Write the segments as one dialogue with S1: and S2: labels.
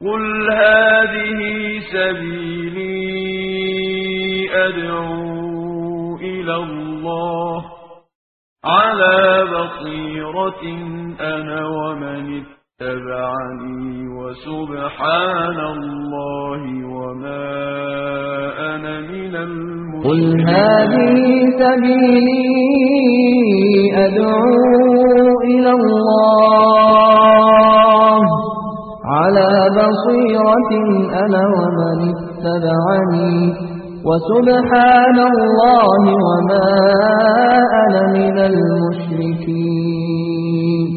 S1: قل هذه سبيلي أدعو إلى الله على بصيرة أنا ومن اتبعني وسبحان الله وما أنا من
S2: قل
S1: المشركين
S2: هذه سبيلي أدعو إلى الله على بصيرة أنا ومن اتبعني وسبحان الله وما أنا من المشركين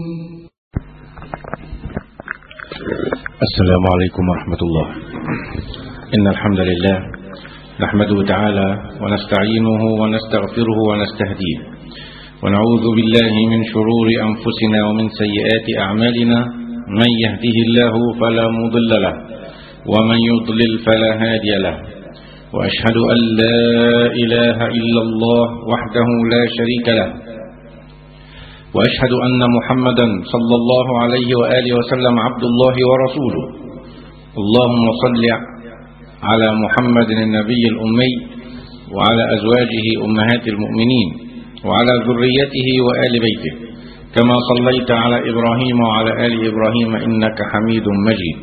S3: السلام عليكم ورحمة الله إن الحمد لله نحمده تعالى ونستعينه ونستغفره ونستهديه ونعوذ بالله من شرور أنفسنا ومن سيئات أعمالنا من يهده الله فلا مضل له ومن يضلل فلا هادي له وأشهد أن لا إله إلا الله وحده لا شريك له وأشهد أن محمدا صلى الله عليه وآله وسلم عبد الله ورسوله اللهم صل على محمد النبي الأمي وعلى أزواجه أمهات المؤمنين وعلى ذريته وآل بيته كما صليت على إبراهيم وعلى آل إبراهيم إنك حميد مجيد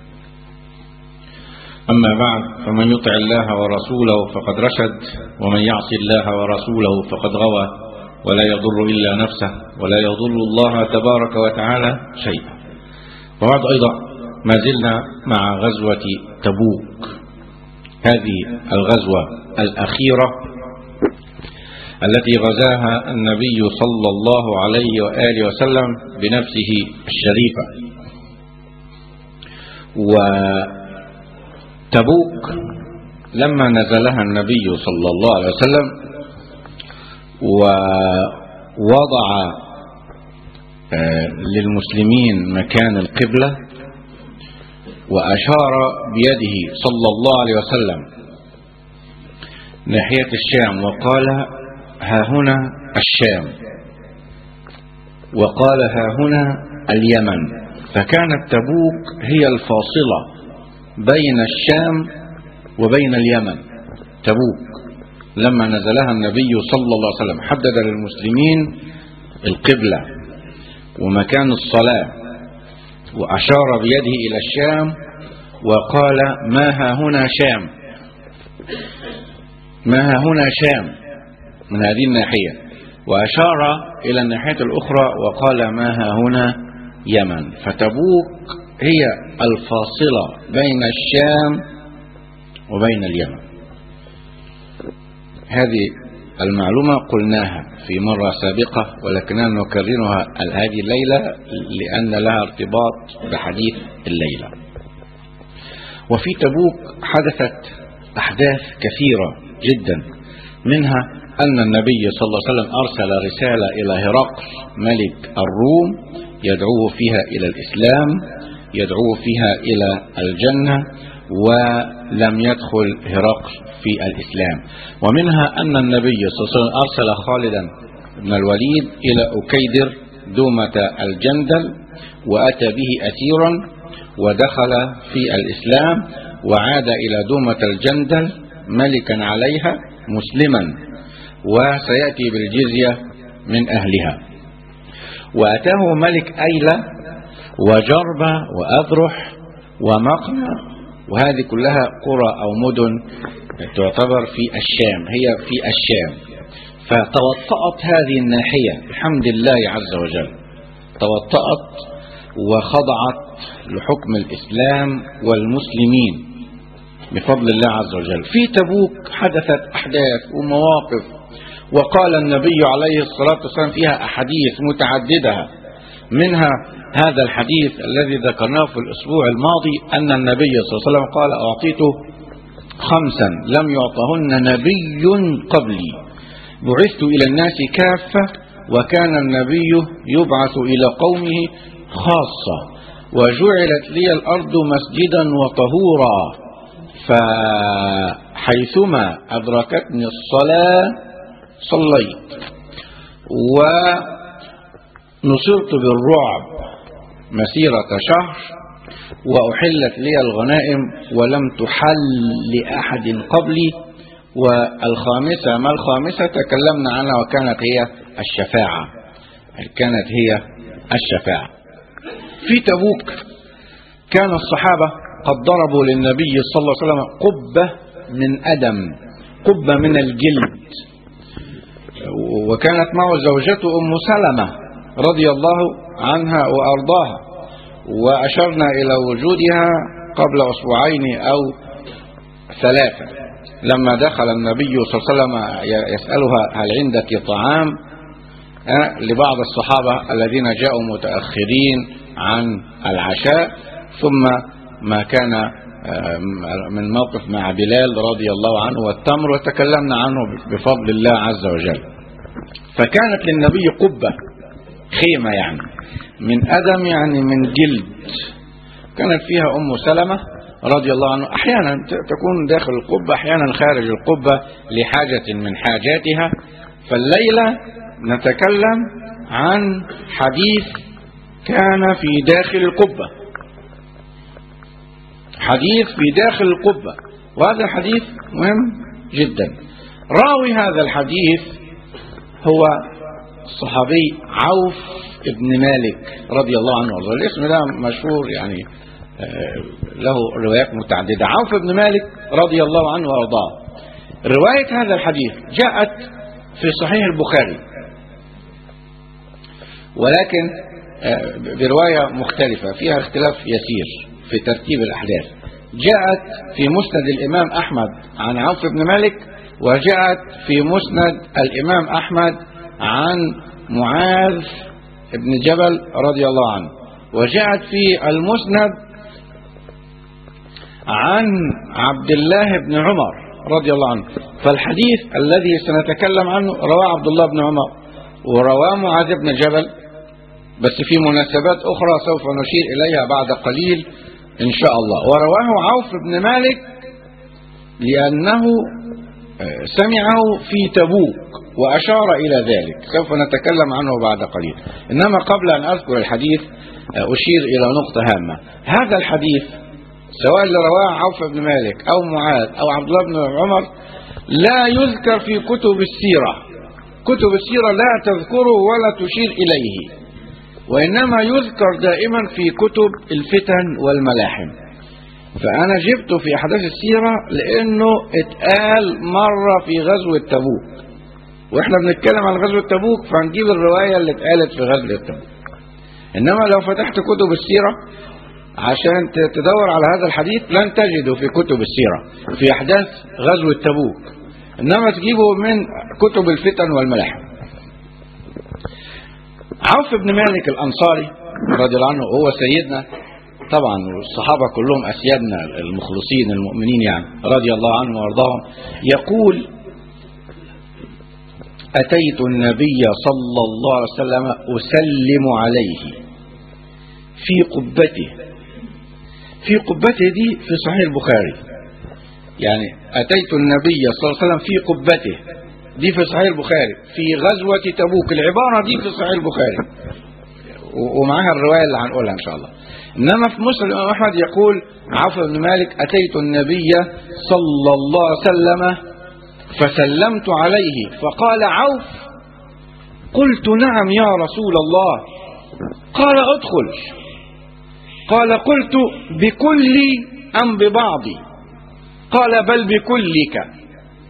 S3: أما بعد فمن يطع الله ورسوله فقد رشد ومن يعص الله ورسوله فقد غوى ولا يضر إلا نفسه ولا يضر الله تبارك وتعالى شيئا وبعد أيضا ما زلنا مع غزوة تبوك هذه الغزوة الأخيرة التي غزاها النبي صلى الله عليه وآله وسلم بنفسه الشريفة وتبوك لما نزلها النبي صلى الله عليه وسلم ووضع آه، للمسلمين مكان القبلة وأشار بيده صلى الله عليه وسلم ناحية الشام وقال ها هنا الشام وقال ها هنا اليمن فكانت تبوك هي الفاصلة بين الشام وبين اليمن تبوك لما نزلها النبي صلى الله عليه وسلم حدد للمسلمين القبلة ومكان الصلاة وأشار بيده إلى الشام وقال ما ها هنا شام ما ها هنا شام من هذه الناحية وأشار إلى الناحية الأخرى وقال ما ها هنا يمن فتبوك هي الفاصلة بين الشام وبين اليمن هذه المعلومة قلناها في مرة سابقة ولكننا نكررها هذه الليلة لأن لها ارتباط بحديث الليلة وفي تبوك حدثت أحداث كثيرة جدا منها أن النبي صلى الله عليه وسلم أرسل رسالة إلى هرقل ملك الروم يدعوه فيها إلى الإسلام يدعوه فيها إلى الجنة ولم يدخل هرقل في الإسلام ومنها أن النبي صلى الله عليه وسلم أرسل خالدا بن الوليد إلى أكيدر دومة الجندل وأتى به أسيرا ودخل في الإسلام وعاد إلى دومة الجندل ملكا عليها مسلما وسيأتي بالجزية من أهلها وأتاه ملك أيلة وجربة وأذرح ومقنع وهذه كلها قرى أو مدن تعتبر في الشام هي في الشام فتوطأت هذه الناحية بحمد الله عز وجل توطأت وخضعت لحكم الإسلام والمسلمين بفضل الله عز وجل في تبوك حدثت أحداث ومواقف وقال النبي عليه الصلاة والسلام فيها أحاديث متعددة منها هذا الحديث الذي ذكرناه في الأسبوع الماضي أن النبي صلى الله عليه وسلم قال أعطيت خمسا لم يعطهن نبي قبلي بعثت إلى الناس كافة وكان النبي يبعث إلى قومه خاصة وجعلت لي الأرض مسجدا وطهورا فحيثما أدركتني الصلاة صليت ونصرت بالرعب مسيرة شهر وأحلت لي الغنائم ولم تحل لأحد قبلي والخامسة ما الخامسة تكلمنا عنها وكانت هي الشفاعة كانت هي الشفاعة في تبوك كان الصحابة قد ضربوا للنبي صلى الله عليه وسلم قبة من أدم قبة من الجلد وكانت معه زوجته أم سلمة رضي الله عنها وأرضاها وأشرنا إلى وجودها قبل أسبوعين أو ثلاثة لما دخل النبي صلى الله عليه وسلم يسألها هل عندك طعام أه لبعض الصحابة الذين جاءوا متأخرين عن العشاء ثم ما كان من موقف مع بلال رضي الله عنه والتمر وتكلمنا عنه بفضل الله عز وجل فكانت للنبي قبة خيمة يعني من أدم يعني من جلد كانت فيها أم سلمة رضي الله عنه أحيانا تكون داخل القبة أحيانا خارج القبة لحاجة من حاجاتها فالليلة نتكلم عن حديث كان في داخل القبة حديث في داخل القبة وهذا الحديث مهم جدا راوي هذا الحديث هو الصحابي عوف ابن مالك رضي الله عنه وارضاه الاسم ده مشهور يعني له روايات متعددة عوف بن مالك رضي الله عنه وارضاه رواية هذا الحديث جاءت في صحيح البخاري ولكن برواية مختلفة فيها اختلاف يسير في ترتيب الأحداث جاءت في مسند الإمام أحمد عن عوف بن مالك وجاءت في مسند الإمام أحمد عن معاذ بن جبل رضي الله عنه وجاءت في المسند عن عبد الله بن عمر رضي الله عنه فالحديث الذي سنتكلم عنه رواه عبد الله بن عمر ورواه معاذ بن جبل بس في مناسبات أخرى سوف نشير إليها بعد قليل إن شاء الله ورواه عوف بن مالك لأنه سمعه في تبوك وأشار إلى ذلك سوف نتكلم عنه بعد قليل إنما قبل أن أذكر الحديث أشير إلى نقطة هامة هذا الحديث سواء اللي رواه عوف بن مالك أو معاذ أو عبد الله بن عمر لا يذكر في كتب السيرة كتب السيرة لا تذكره ولا تشير إليه وإنما يذكر دائما في كتب الفتن والملاحم فأنا جبته في أحداث السيرة لأنه اتقال مرة في غزوة تبوك وإحنا بنتكلم عن غزوة تبوك فهنجيب الرواية اللي اتقالت في غزوة تبوك إنما لو فتحت كتب السيرة عشان تدور على هذا الحديث لن تجده في كتب السيرة في أحداث غزوة تبوك إنما تجيبه من كتب الفتن والملاحم عوف بن مالك الأنصاري رضي الله عنه هو سيدنا طبعا الصحابة كلهم أسيادنا المخلصين المؤمنين يعني رضي الله عنهم وارضاهم يقول أتيت النبي صلى الله عليه وسلم أسلم عليه في قبته في قبته دي في صحيح البخاري يعني أتيت النبي صلى الله عليه وسلم في قبته دي في صحيح البخاري في غزوة تبوك العبارة دي في صحيح البخاري ومعها الرواية اللي هنقولها إن شاء الله إنما في مسلم الإمام أحمد يقول عفو بن مالك أتيت النبي صلى الله عليه وسلم فسلمت عليه فقال عوف قلت نعم يا رسول الله قال ادخل قال قلت بكلي أم ببعضي قال بل بكلك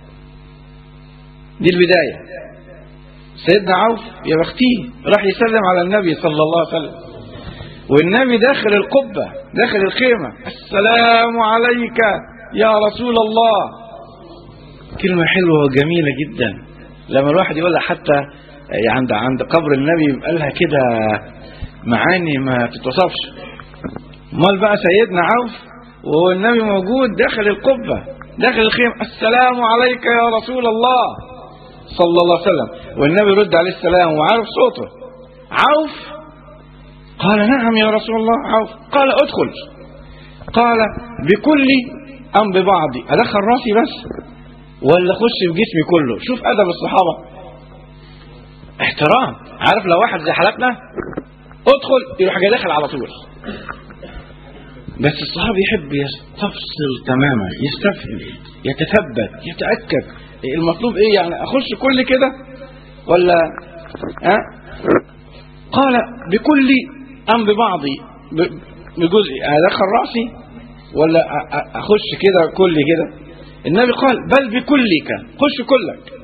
S3: دي البداية سيدنا عوف يا بختيه راح يسلم على النبي صلى الله عليه وسلم والنبي داخل القبة داخل الخيمة السلام عليك يا رسول الله كلمة حلوة وجميلة جدا لما الواحد يقولها حتى عند عند قبر النبي يبقى لها كده معاني ما تتوصفش امال بقى سيدنا عوف وهو النبي موجود داخل القبة داخل الخيمة السلام عليك يا رسول الله صلى الله عليه وسلم والنبي يرد عليه السلام وعارف صوته عوف قال نعم يا رسول الله عوف قال ادخل قال بكلي أم ببعضي أدخل راسي بس ولا اخش في جسمي كله شوف أدب الصحابة احترام عارف لو واحد زي حالتنا ادخل يروح جاي داخل على طول بس الصحابي يحب يستفصل تماما يستفهم يتثبت يتأكد المطلوب ايه يعني اخش كل كده ولا ها قال بكل ام ببعضي ب- بجزء ادخل راسي ولا أ- أ- اخش كده كل كده النبي قال بل بكلك خش كلك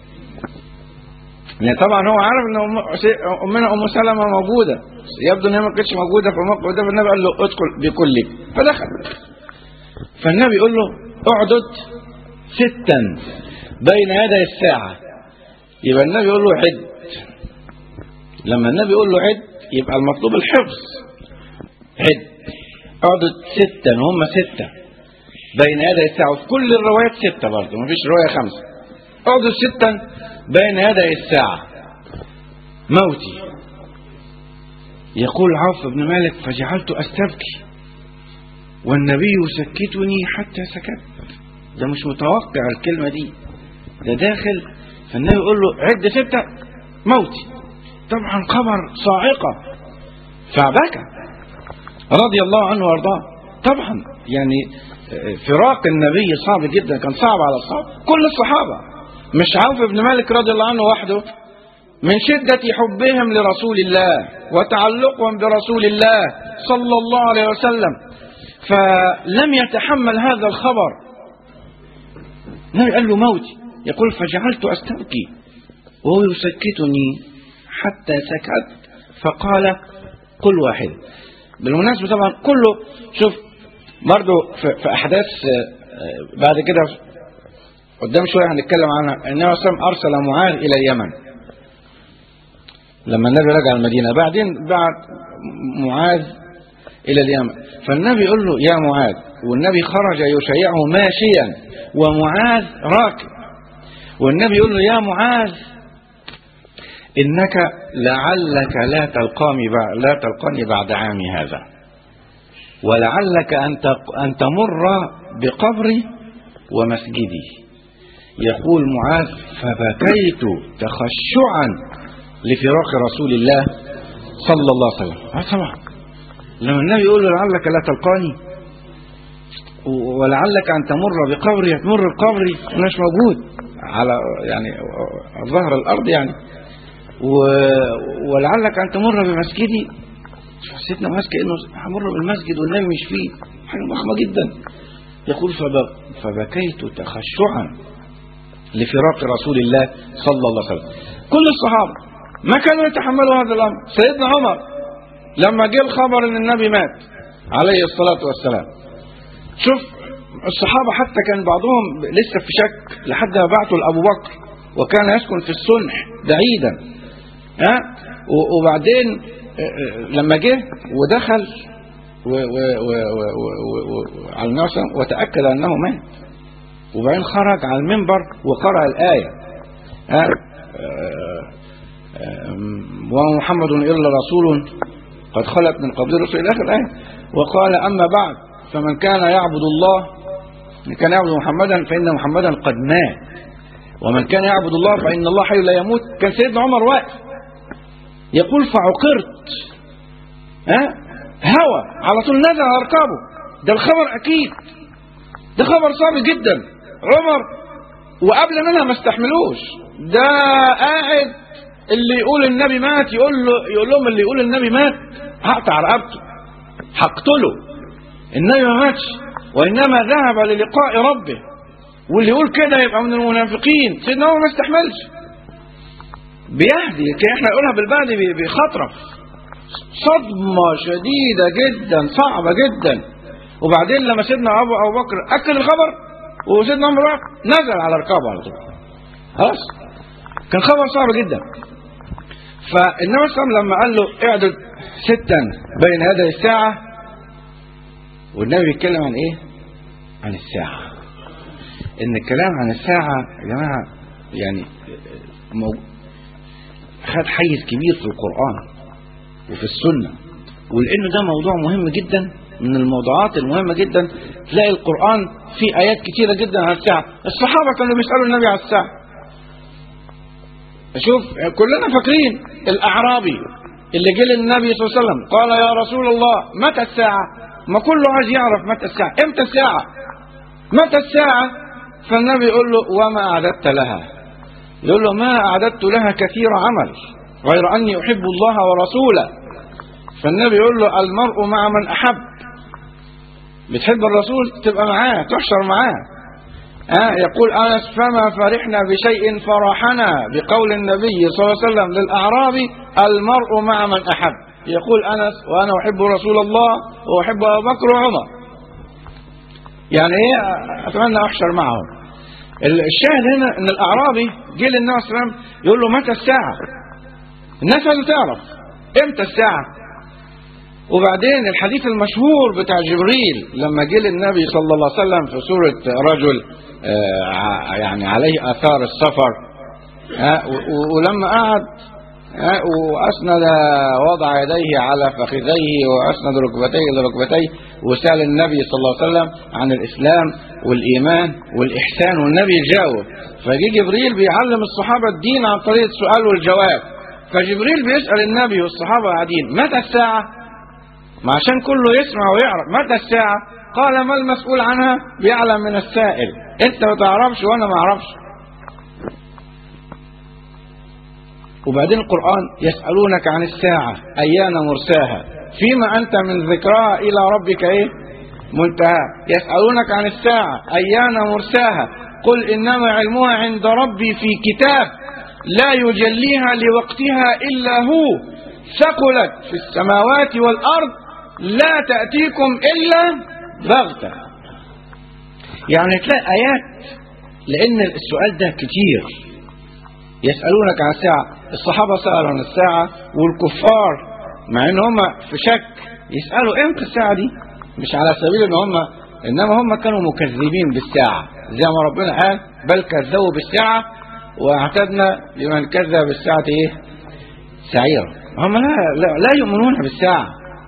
S3: يعني طبعا هو عارف ان أم- سي- امنا ام سلمة موجودة يبدو ان هي ما كانتش موجودة في الموقف ده فالنبي قال له ادخل بكلك فدخل فالنبي يقول له اعدد ستا بين يدي الساعة يبقى النبي يقول له عد لما النبي يقول له عد يبقى المطلوب الحفظ عد اعدد ستا هم ستة بين يدي الساعة وفي كل الروايات ستة برضه مفيش رواية خمسة اعدد ستا بين يدي الساعة موتي يقول عوف بن مالك فجعلت أستبكي والنبي يسكتني حتى سكت ده مش متوقع الكلمة دي ده داخل فالنبي يقول له عد ستة موتي طبعا خبر صاعقة فبكى رضي الله عنه وارضاه طبعا يعني فراق النبي صعب جدا كان صعب على الصحابة كل الصحابة مش عوف بن مالك رضي الله عنه وحده من شدة حبهم لرسول الله وتعلقهم برسول الله صلى الله عليه وسلم فلم يتحمل هذا الخبر النبي قال له موتي يقول فجعلت أستبكي وهو يسكتني حتى سكت فقال قل واحد بالمناسبة طبعا كله شوف برضو في, في أحداث آه، بعد كده قدام شوية هنتكلم عنها النبي صلى الله عليه وسلم أرسل معاذ إلى اليمن لما النبي رجع المدينة بعدين بعت معاذ إلى اليمن فالنبي يقول له يا معاذ والنبي خرج يشيعه ماشيا ومعاذ راكب والنبي يقول له يا معاذ إنك لعلك لا تلقاني بعد لا تلقاني بعد عامي هذا ولعلك أن تق- أن تمر بقبري ومسجدي يقول معاذ فبكيت تخشعا لفراق رسول الله صلى الله عليه وسلم آه طبعا لما النبي يقول له لعلك لا تلقاني و- ولعلك أن تمر بقبري تمر بقبري مش موجود على يعني ظهر الأرض يعني و... ولعلك أن تمر بمسجدي حسيتنا ماسك إنه همر بالمسجد والنبي مش فيه حاجة ضخمة جدا يقول فب... فبكيت تخشعا لفراق رسول الله صلى الله عليه وسلم كل الصحابة ما كانوا يتحملوا هذا الأمر سيدنا عمر لما جه الخبر ان النبي مات عليه الصلاة والسلام شوف الصحابة حتى كان بعضهم لسه في شك لحد ما بعتوا لأبو بكر وكان يسكن في السنح بعيدا ها و- وبعدين آه، آه، لما جه ودخل و- و- و- و- و- و- على النبي صلى الله عليه وسلم وتأكد أنه مات وبعدين خرج على المنبر وقرأ الآية ها آه، آه، وما محمد إلا رسول قد خلت من قبل الرسل إلى آخر الآية وقال أما بعد فمن كان يعبد الله من كان يعبد محمدا فإن محمدا قد مات ومن كان يعبد الله فإن الله حي لا يموت كان سيدنا عمر واقف يقول فعقرت ها هوى على طول نزل على ركابه ده الخبر أكيد ده خبر صعب جدا عمر وقبل منها ما استحملوش ده قاعد اللي يقول النبي مات يقول له يقول لهم اللي يقول النبي مات هقطع رقبته هقتله النبي ما ماتش وانما ذهب للقاء ربه واللي يقول كده يبقى من المنافقين سيدنا عمر ما استحملش بيهدي كان احنا نقولها بالبلدي بي- بيخطرف صدمة شديدة جدا صعبة جدا وبعدين لما سيدنا ابو ابو بكر اكل الخبر وسيدنا عمر راح نزل على ركابه على طول خلاص كان خبر صعب جدا فالنبي صلى الله عليه وسلم لما قال له اعدل ستا بين يدي الساعة والنبي بيتكلم عن ايه عن الساعة ان الكلام عن الساعة يا جماعة يعني مو... خد حيز كبير في القرآن وفي السنة ولأنه ده موضوع مهم جدا من الموضوعات المهمة جدا تلاقي القرآن فيه آيات كتيرة جدا عن الساعة الصحابة كانوا بيسألوا النبي على الساعة شوف كلنا فاكرين الأعرابي اللي جه للنبي صلى الله عليه وسلم قال يا رسول الله متى الساعة ما كله عايز يعرف متى الساعة امتى الساعة متى الساعة فالنبي يقول له وما أعددت لها يقول له ما أعددت لها كثير عمل غير أني أحب الله ورسوله فالنبي يقول له المرء مع من أحب بتحب الرسول تبقى معاه تحشر معاه آه يقول أنس فما فرحنا بشيء فرحنا بقول النبي صلى الله عليه وسلم للأعرابي المرء مع من أحب يقول أنس وأنا أحب رسول الله وأحب أبو بكر وعمر يعني إيه أتمنى أحشر معهم الشاهد هنا أن الأعرابي جه للنبي صلى الله عليه وسلم يقول له متى الساعة الناس عايزة تعرف إمتى الساعة وبعدين الحديث المشهور بتاع جبريل لما جه للنبي صلى الله عليه وسلم في سورة رجل آه يعني عليه آثار السفر آه ولما قعد آه وأسند وضع يديه على فخذيه وأسند ركبتيه لركبتيه وسأل النبي صلى الله عليه وسلم عن الإسلام والإيمان والإحسان والنبي جاوب فجي جبريل بيعلم الصحابة الدين عن طريق السؤال والجواب فجبريل بيسأل النبي والصحابة قاعدين متى الساعة ما عشان كله يسمع ويعرف متى الساعة قال ما المسؤول عنها بيعلم من السائل انت ما تعرفش وانا ما اعرفش وبعدين القرآن يسألونك عن الساعة أيان مرساها فيما أنت من ذكراها إلى ربك إيه منتهى يسألونك عن الساعة أيان مرساها قل إنما علمها عند ربي في كتاب لا يجليها لوقتها إلا هو ثقلت في السماوات والأرض لا تأتيكم إلا بغتة يعني تلاقي آيات لأن السؤال ده كتير يسألونك عن الساعة الصحابة سألوا عن الساعة والكفار مع ان هم في شك يسألوا امتى الساعة دي مش على سبيل ان هم انما هم كانوا مكذبين بالساعة زي ما ربنا قال بل كذبوا بالساعة واعتدنا لمن كذب بالساعة ايه سعيرا هم لا, لا, لا يؤمنون بالساعة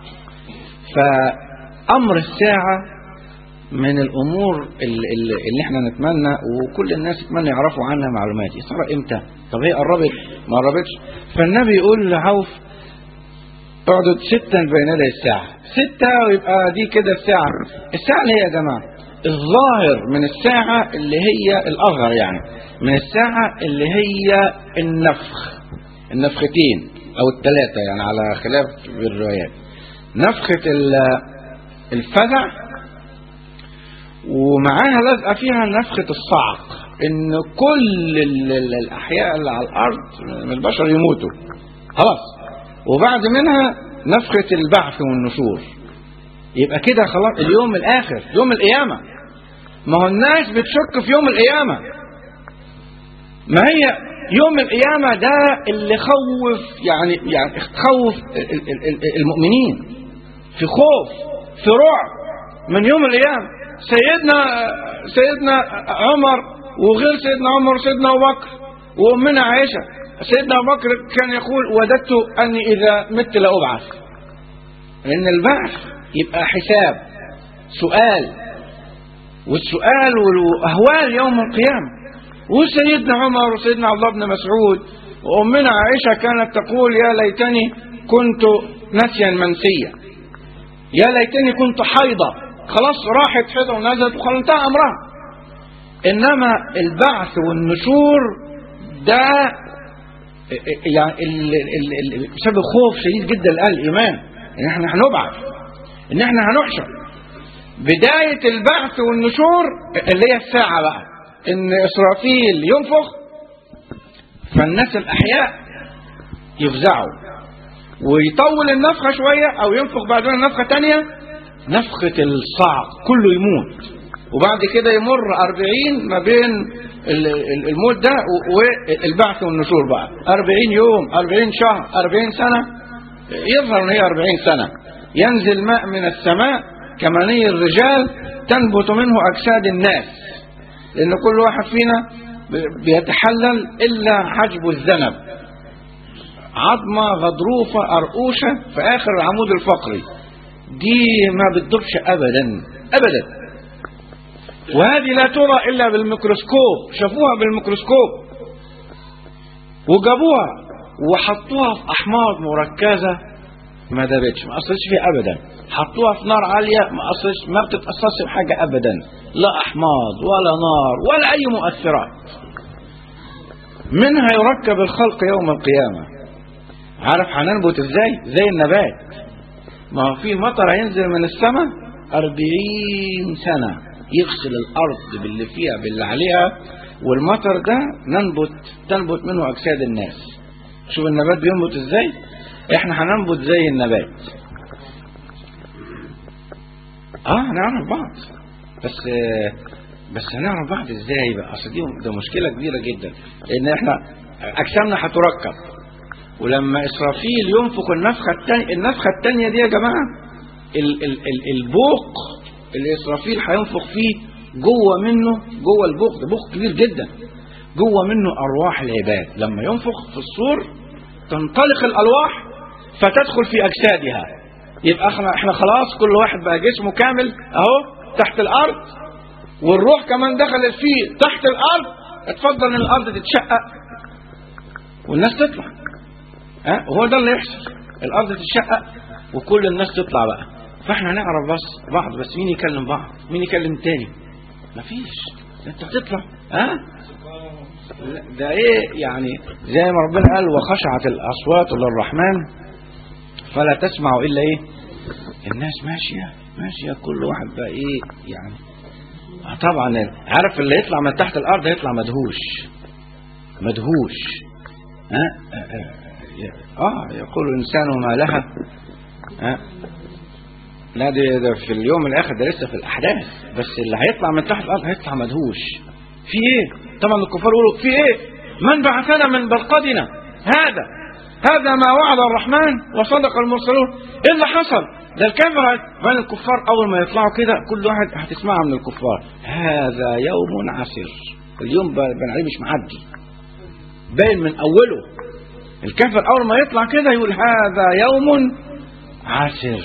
S3: فأمر الساعة من الأمور اللي, اللي احنا نتمنى وكل الناس يتمنى يعرفوا عنها معلومات يا ترى امتى طب هي قربت ما قربتش فالنبي يقول لعوف اقعدوا ستا بين يدي الساعة ستة ويبقى دي كده الساعة الساعة اللي هي يا جماعة الظاهر من الساعة اللي هي الأصغر يعني من الساعة اللي هي النفخ النفختين أو الثلاثة يعني على خلاف الروايات نفخة الفزع ومعاها لازقة فيها نفخة الصعق ان كل الأحياء اللي على الأرض من البشر يموتوا خلاص وبعد منها نفخة البعث والنشور يبقى كده خلاص اليوم الآخر يوم القيامة ما هو الناس بتشك في يوم القيامة ما هي يوم القيامة ده اللي خوف يعني يعني خوف المؤمنين في خوف في رعب من يوم القيامة سيدنا سيدنا عمر وغير سيدنا عمر وسيدنا ابو بكر وامنا عائشه سيدنا ابو بكر كان يقول وددت اني اذا مت لابعث لان البعث يبقى حساب سؤال والسؤال والاهوال يوم القيامه وسيدنا عمر وسيدنا عبد الله بن مسعود وامنا عائشه كانت تقول يا ليتني كنت نسيا منسيا يا ليتني كنت حيضه خلاص راحت حيضه ونزلت وخلاص انتهى امرها انما البعث والنشور ده يعني بسبب خوف شديد جدا لاهل الايمان ان احنا هنبعث ان احنا هنحشر بدايه البعث والنشور اللي هي الساعه بقى ان اسرافيل ينفخ فالناس الاحياء يفزعوا ويطول النفخه شويه او ينفخ بعدين نفخه تانية نفخه الصعق كله يموت وبعد كده يمر أربعين ما بين الموت ده والبعث والنشور بقى أربعين يوم أربعين شهر أربعين سنة يظهر ان هي أربعين سنة ينزل ماء من السماء كمني الرجال تنبت منه أجساد الناس لأن كل واحد فينا بيتحلل إلا حجب الذنب عظمة غضروفة أرقوشة في آخر العمود الفقري دي ما بتدورش أبدا أبدا وهذه لا ترى إلا بالميكروسكوب شافوها بالميكروسكوب وجابوها وحطوها في أحماض مركزة ما دابتش ما اثرتش فيها ابدا حطوها في نار عاليه ما اثرتش ما بتتاثرش بحاجه ابدا لا احماض ولا نار ولا اي مؤثرات منها يركب الخلق يوم القيامه عارف هننبت ازاي زي النبات ما هو في مطر هينزل من السماء أربعين سنة يغسل الأرض باللي فيها باللي عليها والمطر ده ننبت تنبت منه أجساد الناس شوف النبات بينبت ازاي احنا هننبت زي النبات اه هنعرف بعض بس بس هنعرف بعض ازاي بقى اصل دي ده مشكله كبيره جدا لان احنا اجسامنا هتركب ولما اسرافيل ينفخ النفخه الثانيه النفخه الثانيه دي يا جماعه ال ال ال البوق اللي اسرافيل هينفخ فيه جوه منه جوه البوق ده بوق كبير جدا جوه منه ارواح العباد لما ينفخ في الصور تنطلق الالواح فتدخل في اجسادها يبقى احنا احنا خلاص كل واحد بقى جسمه كامل اهو تحت الارض والروح كمان دخلت فيه تحت الارض اتفضل ان الارض تتشقق والناس تطلع ها هو ده اللي يحصل الارض تتشقق وكل الناس تطلع بقى فاحنا هنعرف بس بعض بس مين يكلم بعض مين يكلم تاني مفيش ده انت بتطلع ها لا، ده ايه يعني زي ما ربنا قال وخشعت الاصوات للرحمن فلا تسمع الا ايه الناس ماشيه ماشيه كل واحد بقى ايه يعني آه طبعا عارف اللي يطلع من تحت الارض هيطلع مدهوش مدهوش ها آه, آه, اه يقول الانسان ما لها ها لا ده, ده في اليوم الاخر ده لسه في الاحداث بس اللي هيطلع من تحت الارض هيطلع مدهوش في ايه طبعا الكفار يقولوا في ايه من بعثنا من برقدنا هذا هذا ما وعد الرحمن وصدق المرسلون ايه اللي حصل ده الكاميرا بين الكفار اول ما يطلعوا كده كل واحد هتسمعها من الكفار هذا يوم عسر اليوم بن عليه مش معدي باين من اوله الكافر اول ما يطلع كده يقول هذا يوم عسر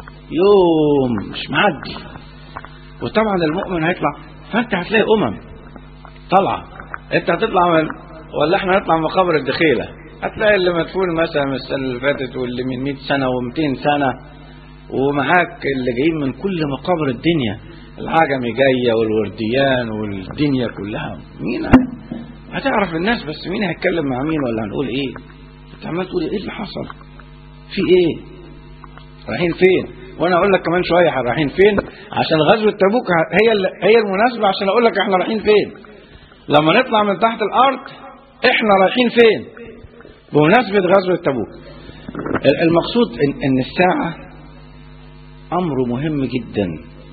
S3: يوم مش معدي وطبعا المؤمن هيطلع فانت هتلاقي امم طالعه انت هتطلع من ولا احنا هنطلع من مقابر الدخيله هتلاقي اللي مدفون مثلا من السنه اللي فاتت واللي من 100 سنه و200 سنه ومعاك اللي جايين من كل مقابر الدنيا العجمي جايه والورديان والدنيا كلها مين هتعرف الناس بس مين هيتكلم مع مين ولا هنقول ايه انت عمال تقول ايه اللي حصل في ايه رايحين فين وانا اقول لك كمان شويه رايحين فين عشان غزوه تبوك هي هي المناسبه عشان اقول لك احنا رايحين فين لما نطلع من تحت الارض احنا رايحين فين بمناسبه غزوه تبوك المقصود ان, إن الساعه امر مهم جدا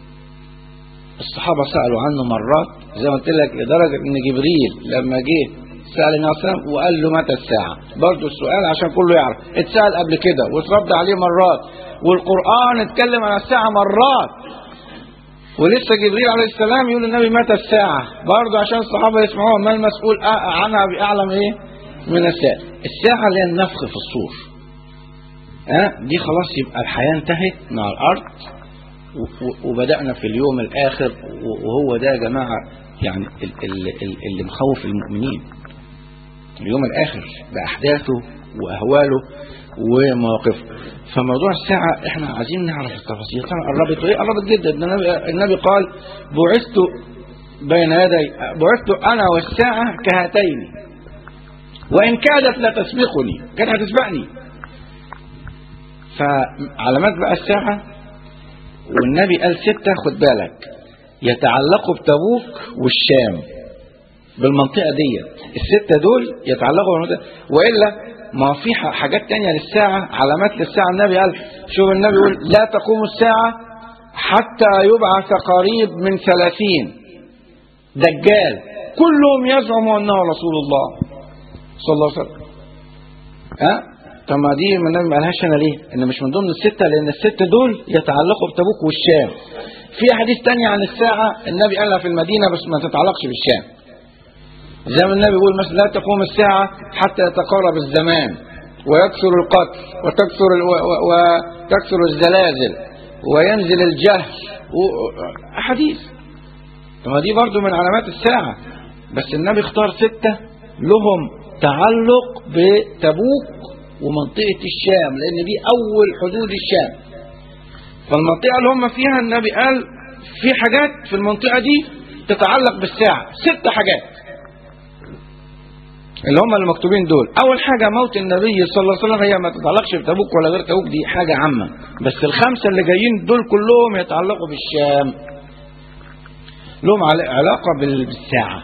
S3: الصحابه سالوا عنه مرات زي ما قلت لك لدرجه ان جبريل لما جه سأل النبي صلى الله عليه وسلم وقال له متى الساعة برضه السؤال عشان كله يعرف اتسأل قبل كده واترد عليه مرات والقرآن اتكلم عن الساعة مرات ولسه جبريل عليه السلام يقول للنبي متى الساعة برضه عشان الصحابة يسمعوها ما المسؤول عنها بأعلم ايه من الساعة الساعة اللي هي النفخ في الصور ها أه؟ دي خلاص يبقى الحياة انتهت من على الأرض وبدأنا في اليوم الآخر وهو ده يا جماعة يعني اللي مخوف المؤمنين اليوم الآخر بأحداثه وأهواله ومواقفه فموضوع الساعة احنا عايزين نعرف التفاصيل طبعا قربت وايه قربت جدا النبي, النبي قال بعثت بين يدي بعثت انا والساعة كهاتين وان كادت لتسبقني كانت هتسبقني فعلامات بقى الساعة والنبي قال ستة خد بالك يتعلقوا بتبوك والشام بالمنطقة ديت الستة دول يتعلقوا بالمنطقة وإلا ما في حاجات تانية للساعة علامات للساعة النبي قال شوف النبي يقول لا تقوم الساعة حتى يبعث قريب من ثلاثين دجال كلهم يزعموا أنه رسول الله صلى الله عليه وسلم ها طب ما دي من النبي ما قالهاش انا ليه؟ ان مش من ضمن السته لان السته دول يتعلقوا بتبوك والشام. في احاديث تانية عن الساعه النبي قالها في المدينه بس ما تتعلقش بالشام. زي ما النبي يقول مثلا لا تقوم الساعة حتى يتقارب الزمان ويكثر القتل وتكثر ال... و... وتكثر الزلازل وينزل الجهل و... أحاديث ما دي برضو من علامات الساعة بس النبي اختار ستة لهم تعلق بتبوك ومنطقة الشام لأن دي أول حدود الشام فالمنطقة اللي هم فيها النبي قال في حاجات في المنطقة دي تتعلق بالساعة ست حاجات اللي هم اللي مكتوبين دول أول حاجة موت النبي صلى الله عليه وسلم هي ما تتعلقش بتبوك ولا غير تبوك دي حاجة عامة بس الخمسة اللي جايين دول كلهم يتعلقوا بالشام لهم عل- علاقة بال- بالساعة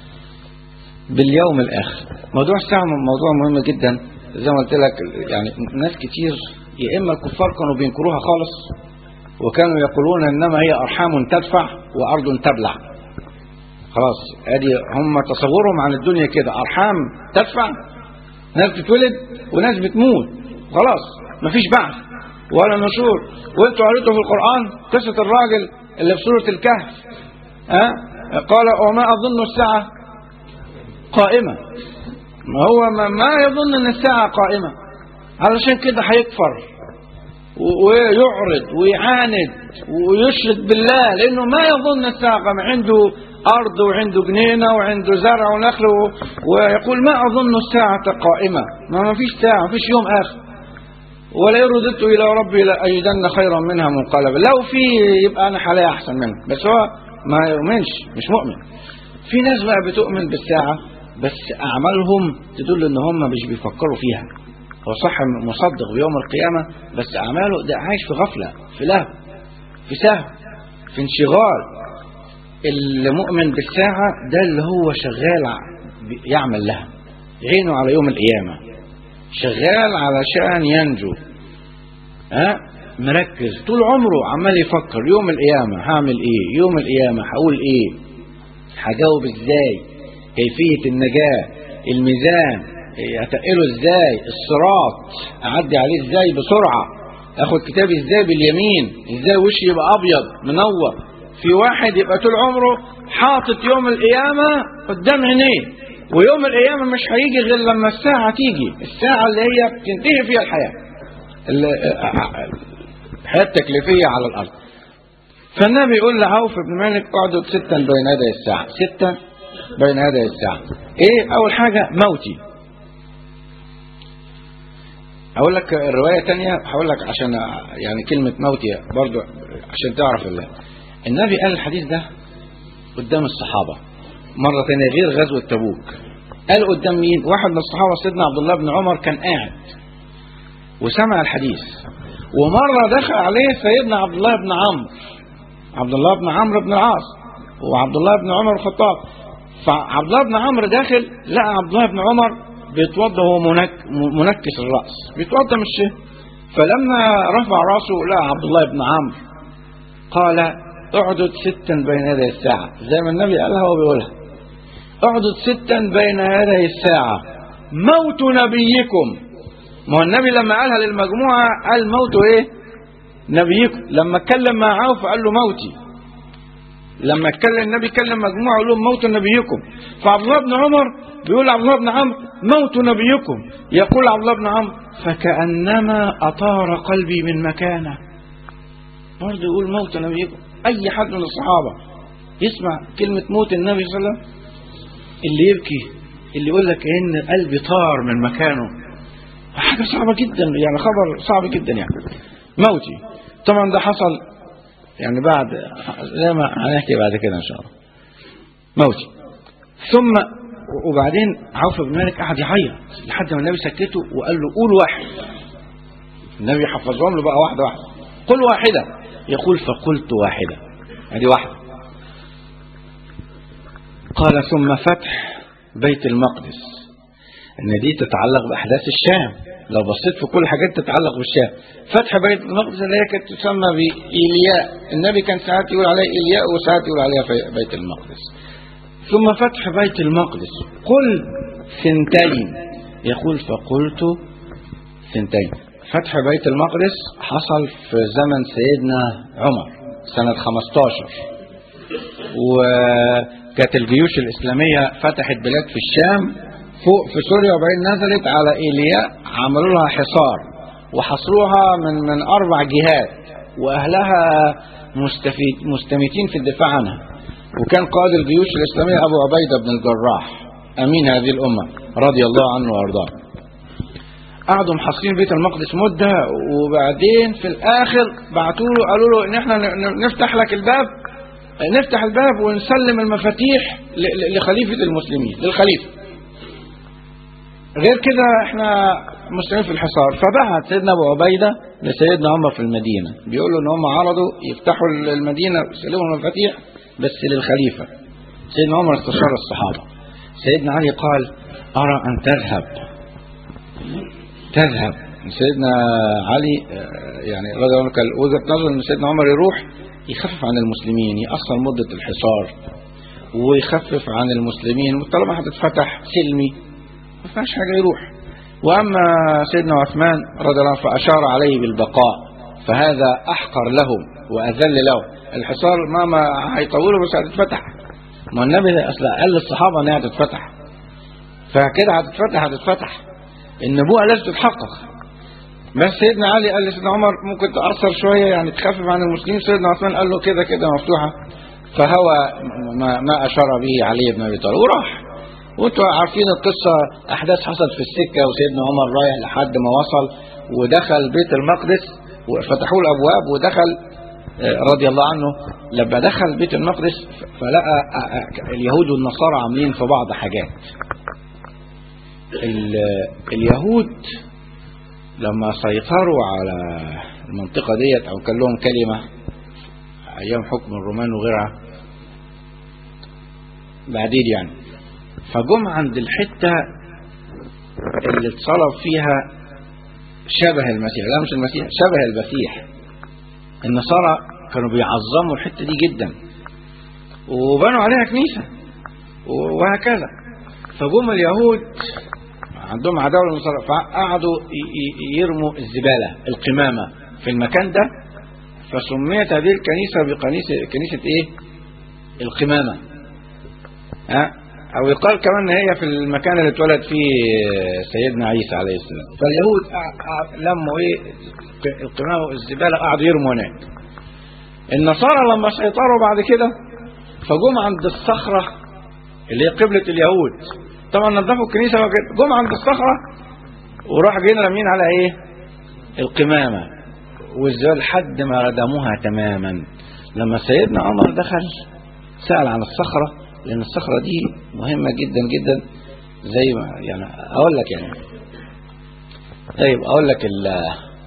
S3: باليوم الآخر موضوع الساعة موضوع مهم جدا زي ما قلت لك يعني ناس كتير يا إما الكفار كانوا بينكروها خالص وكانوا يقولون إنما هي أرحام تدفع وأرض تبلع خلاص ادي هم تصورهم عن الدنيا كده ارحام تدفع ناس بتولد وناس بتموت خلاص مفيش بعث ولا نشور وانتوا قريتوا في القران قصه الراجل اللي في سوره الكهف ها قال وما اظن الساعه قائمه ما هو ما, ما يظن ان الساعه قائمه علشان كده هيكفر و- ويعرض ويعاند ويشرك بالله لانه ما يظن الساعه قائمه عنده ارض وعنده جنينه وعنده زرع ونخل و- ويقول ما اظن الساعه قائمه ما ما فيش ساعه ما فيش يوم اخر ولئن رددت الى ربي لاجدن خيرا منها منقلبا لو في يبقى انا حاليا احسن منه بس هو ما يؤمنش مش مؤمن في ناس بقى بتؤمن بالساعه بس اعمالهم تدل ان هم مش بيفكروا فيها هو صح مصدق بيوم القيامه بس اعماله ده عايش في غفله في لهو في سهو في انشغال اللي مؤمن بالساعه ده اللي هو شغال ع- بي- يعمل لها عينه على يوم القيامه شغال علشان ينجو ها مركز طول عمره عمال يفكر يوم القيامة هعمل ايه يوم القيامة هقول ايه هجاوب ازاي كيفية النجاة الميزان اتقله ازاي الصراط اعدي عليه ازاي بسرعة اخد كتابي ازاي باليمين ازاي وشي يبقى ابيض منور في واحد يبقى طول عمره حاطط يوم القيامة قدام عينيه ويوم القيامة مش هيجي غير لما الساعة تيجي الساعة اللي هي بتنتهي فيها الحياة ال- الحياة التكليفية على الأرض فالنبي يقول لعوف بن مالك اقعدوا ستا بين يدي الساعة ستة بين يدي الساعة ايه أول حاجة موتي أقول لك الرواية تانية هقول لك عشان يعني كلمة موتي برضو عشان تعرف الله النبي قال الحديث ده قدام الصحابة مرة تانية غير غزوة تبوك قال قدام مين واحد من الصحابة سيدنا عبد الله بن عمر كان قاعد وسمع الحديث ومرة دخل عليه سيدنا عبد الله بن عمرو عبد الله بن عمرو بن العاص وعبد الله بن عمر الخطاب فعبد الله بن عمرو داخل لقى عبد الله بن عمر بيتوضا وهو منك منكس الراس بيتوضا مش شيء فلما رفع راسه لقى عبد الله بن عمرو قال اعدد ستا بين يدي الساعة زي ما النبي قالها هو بيقولها اعدد ستا بين يدي الساعة موت نبيكم ما هو النبي لما قالها للمجموعة قال موت ايه نبيكم لما اتكلم مع عوف قال له موتي لما اتكلم النبي كلم مجموعة قال لهم موت نبيكم فعبد الله بن عمر بيقول عبد الله بن عمرو موت نبيكم يقول عبد الله بن عمرو فكأنما أطار قلبي من مكانه برضه يقول موت نبيكم أي حد من الصحابة يسمع كلمة موت النبي صلى الله عليه وسلم اللي يبكي اللي يقول لك إن قلبي طار من مكانه حاجة صعبة جدا يعني خبر صعب جدا يعني موتي طبعا ده حصل يعني بعد زي ما هنحكي بعد كده ان شاء الله موتي ثم وبعدين عوف بن مالك قعد يعيط لحد ما النبي سكته وقال له قول واحد النبي حفظهم له بقى واحده واحده قل واحده يقول فقلت واحده ادي واحده قال ثم فتح بيت المقدس ان دي تتعلق باحداث الشام لو بصيت في كل حاجات تتعلق بالشام فتح بيت المقدس اللي هي كانت تسمى بإيلياء النبي كان ساعات يقول عليها إيلياء وساعات يقول عليها في بيت المقدس ثم فتح بيت المقدس قل ثنتين يقول فقلت ثنتين فتح بيت المقدس حصل في زمن سيدنا عمر سنة 15 وكانت الجيوش الإسلامية فتحت بلاد في الشام فوق في سوريا وبعدين نزلت على إيلياء عملوا لها حصار وحصروها من من أربع جهات وأهلها مستفيد مستميتين في الدفاع عنها وكان قائد الجيوش الإسلامية أبو عبيدة بن الجراح أمين هذه الأمة رضي الله عنه وأرضاه قعدوا محاصرين بيت المقدس مدة وبعدين في الآخر بعتوا له قالوا له إن إحنا ن- ن- نفتح لك الباب نفتح الباب ونسلم المفاتيح ل- ل- لخليفة المسلمين للخليفة غير كده احنا مسلمين في الحصار فبعت سيدنا ابو عبيده لسيدنا عمر في المدينه بيقولوا ان هم عرضوا يفتحوا المدينه يسلموا المفاتيح بس للخليفه سيدنا عمر استشار الصحابه سيدنا علي قال ارى ان تذهب تذهب سيدنا علي آه، يعني رضي الله عنه كان وجهه نظر ان سيدنا عمر يروح يخفف عن المسلمين يأخر مده الحصار ويخفف عن المسلمين طالما هتتفتح سلمي ما فيهاش حاجه يروح واما سيدنا عثمان رضي الله عنه فاشار عليه بالبقاء فهذا احقر لهم واذل لهم الحصار ما ما هيطولوا بس هتتفتح ما النبي ده اصل قال للصحابه انها هتتفتح فكده هتتفتح هتتفتح النبوءه لازم تتحقق بس سيدنا علي قال لسيدنا عمر ممكن تأثر شوية يعني تخفف عن المسلمين سيدنا عثمان قال له كده كده مفتوحة فهو ما, ما أشار به علي بن أبي طالب وراح وانتوا عارفين القصة أحداث حصلت في السكة وسيدنا عمر رايح لحد ما وصل ودخل بيت المقدس وفتحوا له الأبواب ودخل آه، رضي الله عنه لما دخل بيت المقدس فلقى آه، آه، اليهود والنصارى عاملين في بعض حاجات ال- اليهود لما سيطروا على المنطقة ديت أو كان لهم كلمة أيام حكم الرومان وغيرها بعدين يعني فجم عند الحتة اللي اتصلب فيها شبه المسيح لا مش المسيح شبه المسيح النصارى كانوا بيعظموا الحتة دي جدا وبنوا عليها كنيسة وهكذا فجم اليهود عندهم عداوة للنصارى فقعدوا ي- ي- يرموا الزبالة القمامة في المكان ده فسميت هذه الكنيسة بكنيسة كنيسة ايه القمامة ها او يقال كمان ان هي في المكان اللي اتولد فيه سيدنا عيسى عليه السلام فاليهود قع- قع- لموا ايه القمامة والزبالة قعدوا يرموا هناك النصارى لما سيطروا بعد كده فجم عند الصخرة اللي هي قبلة اليهود طبعا نظفوا الكنيسة وكده جم عند الصخرة وراح جايين رامين على ايه القمامة والزبال لحد ما ردموها تماما لما سيدنا عمر دخل سأل عن الصخرة لأن الصخرة دي مهمة جدا جدا زي ما يعني أقول لك يعني طيب أقول لك ال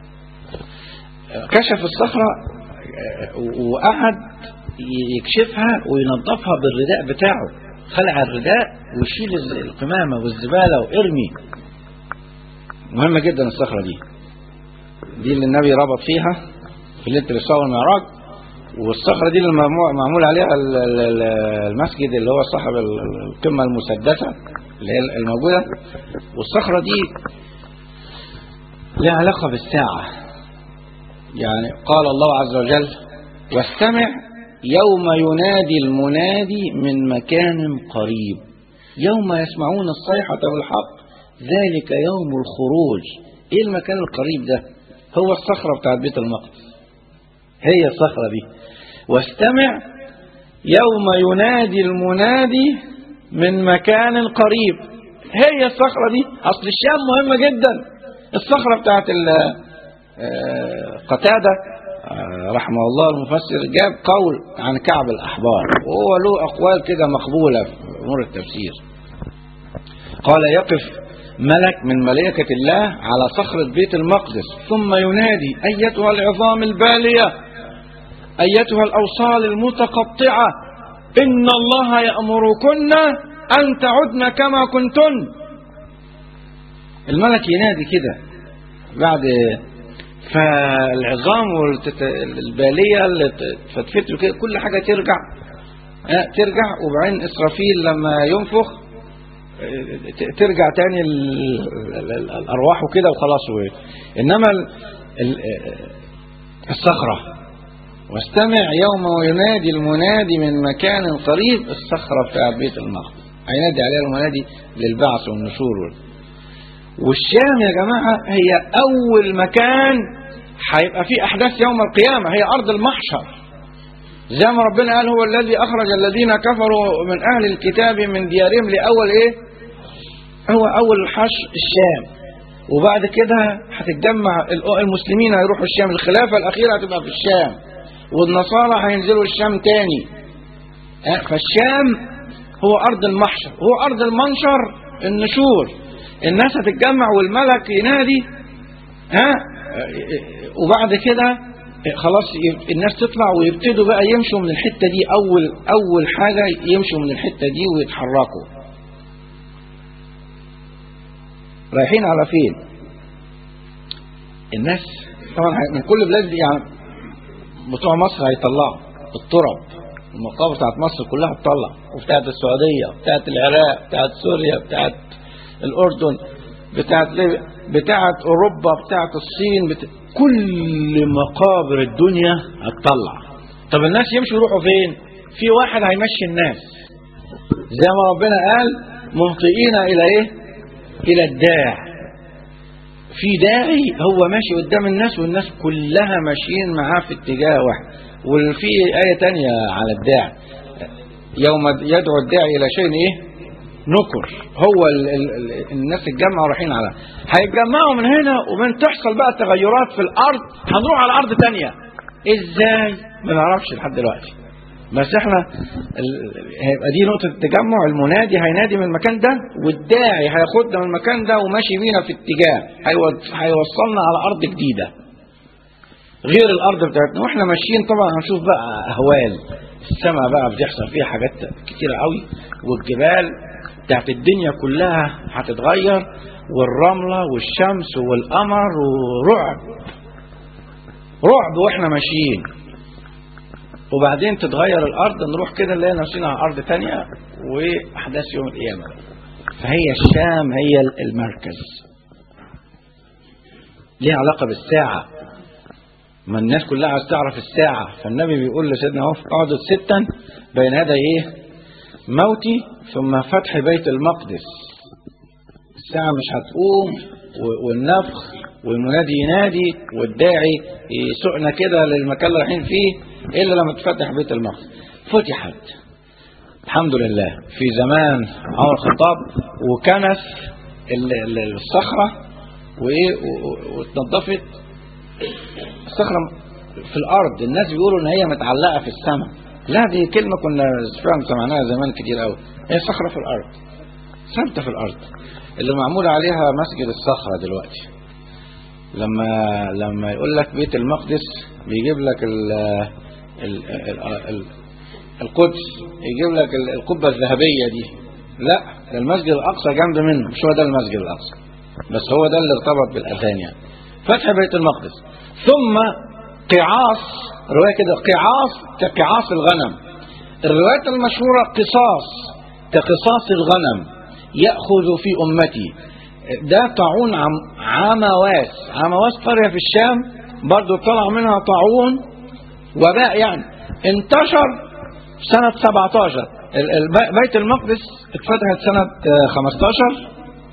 S3: كشف الصخرة آه، وقعد يكشفها وينظفها بالرداء بتاعه خلع الرداء ويشيل الز- القمامة والزبالة وارمي مهمة جدا الصخرة دي دي اللي النبي ربط فيها في ليلة الإسراء والمعراج والصخرة دي اللي معمول معمول عليها ال- ال- ال- المسجد اللي هو صاحب ال- القمة المسدسة اللي هي الموجودة والصخرة دي لها علاقة بالساعة يعني قال الله عز وجل واستمع يوم ينادي المنادي من مكان قريب يوم يسمعون الصيحة بالحق ذلك يوم الخروج ايه المكان القريب ده هو الصخرة بتاعت بيت المقدس هي الصخرة دي واستمع يوم ينادي المنادي من مكان قريب هي الصخرة دي أصل الشام مهمة جدا الصخرة بتاعت ال- آه، قتادة آه، رحمه الله المفسر جاب قول عن كعب الأحبار وهو له أقوال كده مقبولة في أمور التفسير قال يقف ملك من ملائكة الله على صخرة بيت المقدس ثم ينادي أيتها العظام البالية أيتها الأوصال المتقطعة إن الله يأمركن أن تعدن كما كنتن الملك ينادي كده بعد فالعظام والتت- البالية اللي فتفت له كده كل حاجة ترجع آه، ترجع وبعدين إسرافيل لما ينفخ آه، ت- ترجع تاني ال- ال- ال- الأرواح وكده وخلاص و- إنما ال- ال- آه، الصخرة واستمع يوم ينادي المنادي من مكان قريب الصخرة بتاع بيت المقدس هينادي عليها المنادي للبعث والنشور وال- والشام يا جماعة هي أول مكان هيبقى فيه أحداث يوم القيامة هي أرض المحشر زي ما ربنا قال هو الذي أخرج الذين كفروا من أهل الكتاب من ديارهم لأول إيه هو أول الحشر الشام وبعد كده هتتجمع ال- المسلمين هيروحوا الشام الخلافة الأخيرة هتبقى في الشام والنصارى هينزلوا الشام تاني آه، فالشام هو أرض المحشر هو أرض المنشر النشور الناس هتتجمع والملك ينادي ها آه، وبعد كده آه، خلاص ي- الناس تطلع ويبتدوا بقى يمشوا من الحتة دي أول أول حاجة يمشوا من الحتة دي ويتحركوا رايحين على فين الناس طبعا من كل بلاد دي يعني بتوع مصر هيطلعوا التراب المقابر بتاعت مصر كلها تطلع وبتاعت السعودية بتاعت العراق بتاعت سوريا بتاعت الأردن بتاعت ليبيا بتاعت أوروبا بتاعت الصين بتا... كل مقابر الدنيا هتطلع طب الناس يمشوا يروحوا فين في واحد هيمشي الناس زي ما ربنا قال مهطئين إلى إيه إلى الداع في داعي هو ماشي قدام الناس والناس كلها ماشيين معاه في اتجاه واحد وفي آية تانية على الداع يوم يدعو الداعي إلى شيء إيه نكر هو ال ال ال الناس اتجمعوا رايحين على هيتجمعوا من هنا ومن تحصل بقى تغيرات في الأرض هنروح على أرض تانية إزاي ما نعرفش لحد دلوقتي بس احنا ال- هيبقى دي نقطة التجمع المنادي هينادي من المكان ده والداعي هياخدنا من المكان ده وماشي بينا في اتجاه هيود- هيوصلنا على أرض جديدة غير الأرض بتاعتنا واحنا ماشيين طبعا هنشوف بقى أهوال السماء بقى بتحصل فيها حاجات كتيرة قوي والجبال بتاعت الدنيا كلها هتتغير والرملة والشمس والقمر ورعب رعب واحنا ماشيين وبعدين تتغير الارض نروح كده نلاقي نفسنا على ارض تانية واحداث يوم القيامه فهي الشام هي المركز ليها علاقه بالساعه ما الناس كلها عايز تعرف الساعه فالنبي بيقول لسيدنا عوف اقعدوا ستا بين يدي ايه موتي ثم فتح بيت المقدس الساعه مش هتقوم و- والنفخ والمنادي ينادي والداعي يسوقنا كده للمكان اللي رايحين فيه الا لما تفتح بيت المقدس فتحت الحمد لله في زمان عمر الخطاب وكنس ال- ال- الصخره وايه و- و- واتنضفت الصخره في الارض الناس بيقولوا ان هي متعلقه في السماء لا دي كلمه كنا فعلا سمعناها زمان كتير قوي هي صخره في الارض ثابته في الارض اللي معمول عليها مسجد الصخره دلوقتي لما لما يقول لك بيت المقدس بيجيب لك ال ال ال ال القدس يجيب لك ال- القبة الذهبية دي لا ده المسجد الأقصى جنب منه مش هو ده المسجد الأقصى بس هو ده اللي ارتبط بالأذان يعني فتح بيت المقدس ثم قعاص رواية كده قعاص كقعاص الغنم الروايات المشهورة قصاص كقصاص الغنم يأخذ في أمتي ده طاعون عم عمواس عمواس قرية في الشام برضو طلع منها طاعون وباء يعني انتشر سنة 17 ال- ال- بيت المقدس اتفتحت سنة آه، 15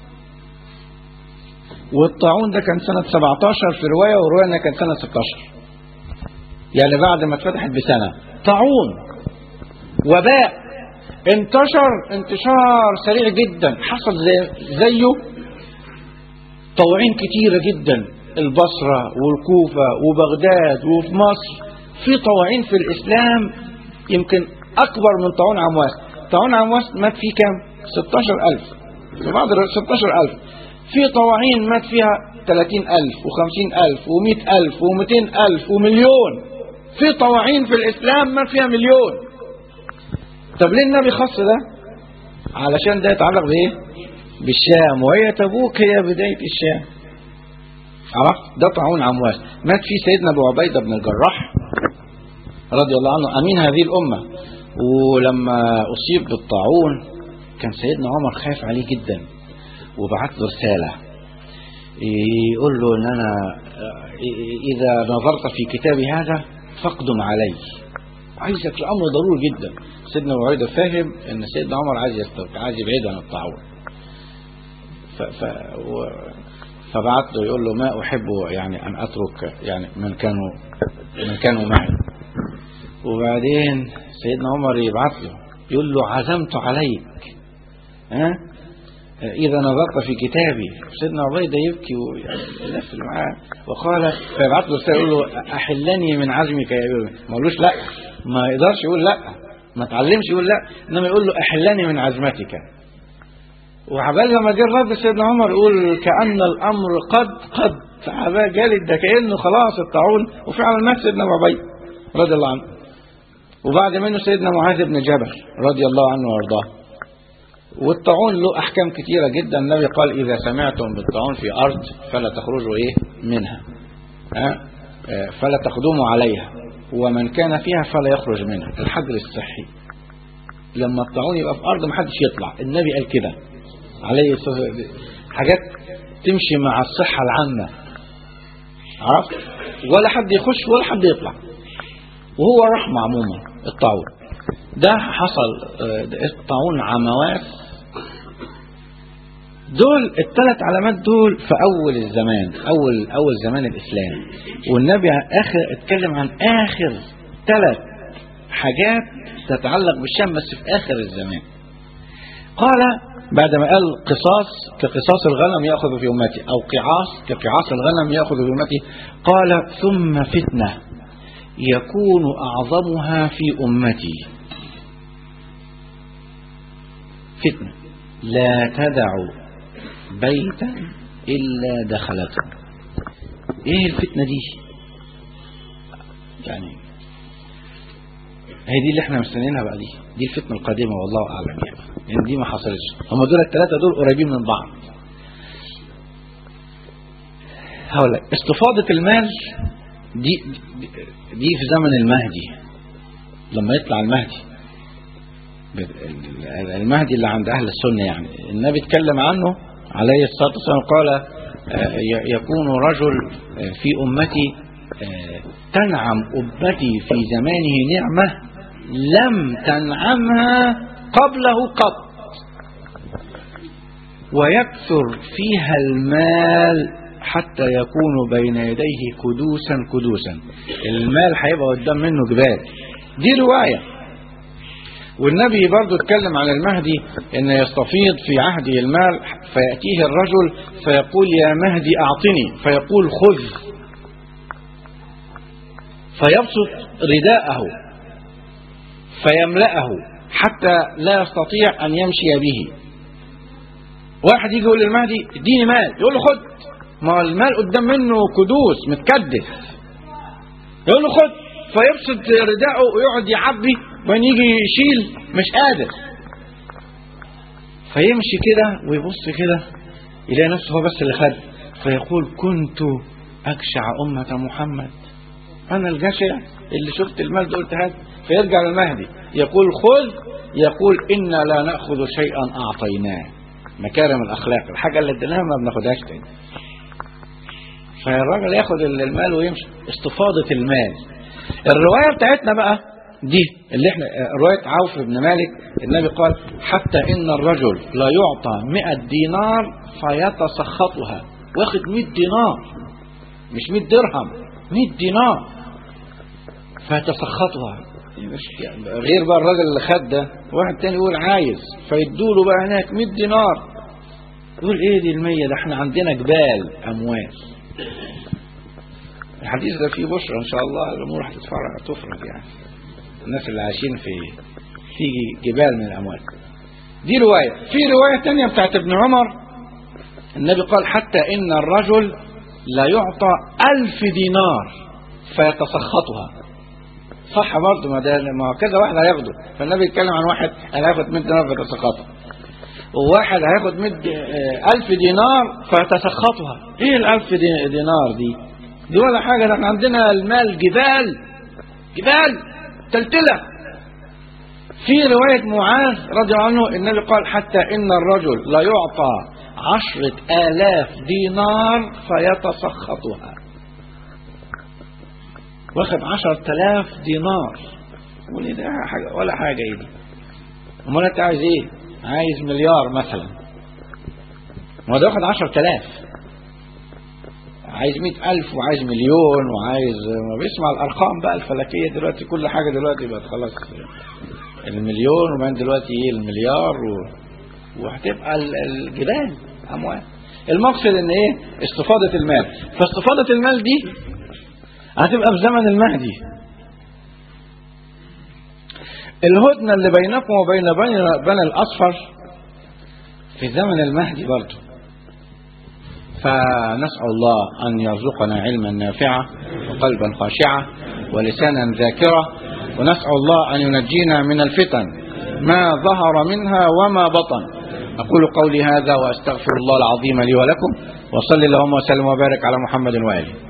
S3: والطاعون ده كان سنة 17 في رواية ورواية انها كان سنة 16 يعني بعد ما اتفتحت بسنة طاعون وباء انتشر انتشار سريع جدا حصل زي زيه طواعين كتيرة جدا البصرة والكوفة وبغداد وفي مصر في طواعين في الإسلام يمكن أكبر من طاعون عمواس طاعون عمواس مات فيه كام 16000 في بعض الروايات 16000 في طواعين مات فيها 30000 و50000 و100000 و200000 ومليون في طواعين في الإسلام مات فيها مليون طب ليه النبي خص ده علشان ده يتعلق بايه بالشام وهي تبوك هي بداية الشام عرفت ده طاعون عمواس مات فيه سيدنا ابو عبيدة بن الجراح رضي الله عنه امين هذه الامة ولما اصيب بالطاعون كان سيدنا عمر خايف عليه جدا وبعت له رسالة يقول له ان انا اذا نظرت في كتابي هذا فاقدم علي عايزك الامر ضروري جدا سيدنا ابو عبيده فاهم ان سيدنا عمر عايز يستوك عايز يبعد عن الطاعون ف ف و فبعت له يقول له ما احب يعني ان اترك يعني من كانوا من كانوا معي وبعدين سيدنا عمر يبعت له يقول له عزمت عليك ها إذا نظرت في كتابي سيدنا عبيدة يبكي والناس اللي معاه وقال فيبعث له رسالة يقول له أحلني من عزمك يا أبي ما قالوش لا ما يقدرش يقول لا ما تعلمش يقول لا إنما يقول له أحلني من عزمتك وعبال لما جه الرد سيدنا عمر يقول كأن الأمر قد قد عبال جالد ده كأنه خلاص الطاعون وفعلا مات سيدنا أبو عبيد رضي الله عنه وبعد منه سيدنا معاذ بن جبل رضي الله عنه وارضاه والطاعون له احكام كتيره جدا النبي قال اذا سمعتم بالطاعون في ارض فلا تخرجوا ايه منها ها فلا تقدموا عليها ومن كان فيها فلا يخرج منها الحجر الصحي لما الطاعون يبقى في ارض محدش يطلع النبي قال كده عليه الصلاه والسلام حاجات تمشي مع الصحه العامه عرفت ولا حد يخش ولا حد يطلع وهو رحمه عموما الطاعون ده حصل الطاعون عمواس دول الثلاث علامات دول في اول الزمان اول اول زمان الاسلام والنبي اخر اتكلم عن اخر ثلاث حاجات تتعلق بالشام بس في اخر الزمان قال بعد ما قال قصاص كقصاص الغنم ياخذ في امتي او قعاص كقعاص الغنم ياخذ في امتي قال ثم فتنه يكون اعظمها في امتي فتنه لا تدع بيتا إلا دخلته إيه الفتنة دي يعني هي دي اللي احنا مستنيينها بقى دي دي الفتنة القادمة والله أعلم يعني لأن يعني دي ما حصلتش هم دول الثلاثة دول قريبين من بعض هقول لك استفاضة المال دي دي في زمن المهدي لما يطلع المهدي المهدي اللي عند أهل السنة يعني النبي اتكلم عنه عليه الصلاة والسلام قال يكون رجل في أمتي تنعم أمتي في زمانه نعمة لم تنعمها قبله قط ويكثر فيها المال حتى يكون بين يديه كدوسا كدوسا المال هيبقى قدام منه جبال دي روايه والنبي برضو اتكلم عن المهدي ان يستفيض في عهده المال فيأتيه الرجل فيقول يا مهدي اعطني فيقول خذ فيبسط رداءه فيملأه حتى لا يستطيع ان يمشي به واحد يجي يقول للمهدي اديني مال يقول له خد ما المال قدام منه كدوس متكدس يقول له خد فيبسط رداءه ويقعد يعبي وين يجي يشيل مش قادر فيمشي كده ويبص كده يلاقي نفسه هو بس اللي خد فيقول كنت أجشع أمة محمد أنا الجشع اللي شفت المال ده قلت هات فيرجع للمهدي يقول خذ يقول إنا لا نأخذ شيئا أعطيناه مكارم الأخلاق الحاجة اللي اديناها ما بناخدهاش تاني فالراجل ياخد المال ويمشي استفاضة المال الرواية بتاعتنا بقى دي اللي احنا رواية عوف بن مالك النبي قال حتى ان الرجل لا يعطى مئة دينار فيتسخطها واخد مئة دينار مش مئة درهم مئة دينار فيتسخطها غير بقى الراجل اللي خد ده واحد تاني يقول عايز فيدوله بقى هناك 100 دينار يقول ايه دي المية ده احنا عندنا جبال اموال الحديث ده فيه بشرى ان شاء الله الامور هتتفرج هتفرج يعني الناس اللي عايشين في في جبال من الاموال دي رواية في رواية تانية بتاعت ابن عمر النبي قال حتى ان الرجل لا يعطى ألف دينار فيتسخطها صح برضه ما ده ما كذا واحد هياخده فالنبي يتكلم عن واحد هياخد 100 دينار فيتسخطها وواحد هياخد 100 ألف دينار فيتسخطها ايه الألف دينار دي دي ولا حاجة ده احنا عندنا المال جبال جبال تلتلة في رواية معاذ رضي الله عنه النبي قال حتى إن الرجل لا يعطى عشرة آلاف دينار فيتسخطها واخد عشرة آلاف دينار يقول لي ده حاجة ولا حاجة ايه دي امال انت عايز ايه عايز مليار مثلا ما ده واخد عشرة آلاف عايز مئة ألف وعايز مليون وعايز ما بيسمع الأرقام بقى الفلكية دلوقتي كل حاجة دلوقتي بقت خلاص المليون وبعدين دلوقتي ايه المليار و... وهتبقى ال- الجبال اموال المقصد ان ايه استفاضة المال فاستفاضة المال دي هتبقى في زمن المهدي الهدنة اللي بينكم وبين بني بني الأصفر في زمن المهدي برضه فنسأل الله أن يرزقنا علما نافعا وقلبا خاشعا ولسانا ذاكرا ونسأل الله أن ينجينا من الفتن ما ظهر منها وما بطن أقول قولي هذا وأستغفر الله العظيم لي ولكم وصلي اللهم وسلم وبارك على محمد وآله